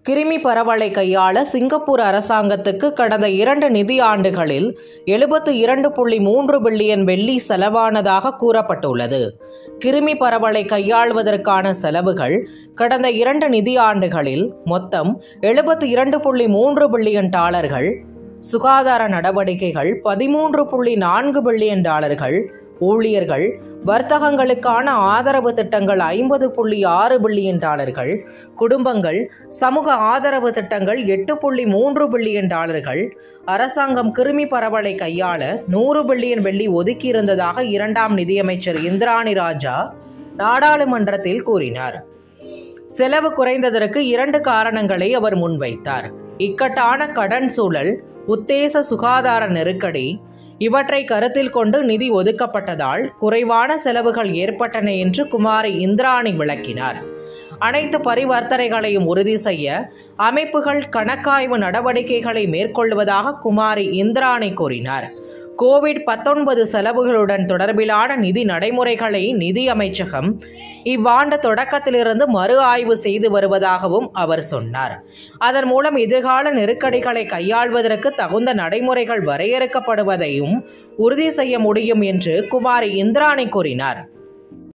கிருமி பரவலை கையாள சிங்கப்பூர் அரசாங்கத்துக்கு கடந்த இரண்டு நிதி ஆண்டுகளில் எழுபத்து இரண்டு புள்ளி மூன்று பில்லியன் வெள்ளி செலவானதாக கூறப்பட்டுள்ளது கிருமி பரவலை கையாள்வதற்கான செலவுகள் கடந்த இரண்டு நிதி ஆண்டுகளில் மொத்தம் எழுபத்து இரண்டு புள்ளி மூன்று பில்லியன் டாலர்கள் சுகாதார நடவடிக்கைகள் பதிமூன்று புள்ளி நான்கு பில்லியன் டாலர்கள் ஊழியர்கள் வர்த்தகங்களுக்கான ஆதரவு திட்டங்கள் ஐம்பது புள்ளி ஆறு பில்லியன் டாலர்கள் குடும்பங்கள் சமூக ஆதரவு திட்டங்கள் எட்டு புள்ளி மூன்று பில்லியன் டாலர்கள் அரசாங்கம் கிருமி பரவலை கையாள நூறு பில்லியன் வெள்ளி ஒதுக்கியிருந்ததாக இரண்டாம் நிதியமைச்சர் இந்திராணி ராஜா நாடாளுமன்றத்தில் கூறினார் செலவு குறைந்ததற்கு இரண்டு காரணங்களை அவர் முன்வைத்தார் இக்கட்டான கடன் சூழல் உத்தேச சுகாதார நெருக்கடி இவற்றை கருத்தில் கொண்டு நிதி ஒதுக்கப்பட்டதால் குறைவான செலவுகள் ஏற்பட்டன என்று குமாரி இந்திராணி விளக்கினார் அனைத்து பரிவர்த்தனைகளையும் உறுதி செய்ய அமைப்புகள் கணக்காய்வு நடவடிக்கைகளை மேற்கொள்வதாக குமாரி இந்திராணி கூறினார் கோவிட் பத்தொன்பது செலவுகளுடன் தொடர்பிலான நிதி நடைமுறைகளை நிதி அமைச்சகம் இவ்வாண்டு தொடக்கத்திலிருந்து மறு ஆய்வு செய்து வருவதாகவும் அவர் சொன்னார் அதன் மூலம் எதிர்கால நெருக்கடிகளை கையாள்வதற்கு தகுந்த நடைமுறைகள் வரையறுக்கப்படுவதையும் உறுதி செய்ய முடியும் என்று குமாரி இந்திராணி கூறினார்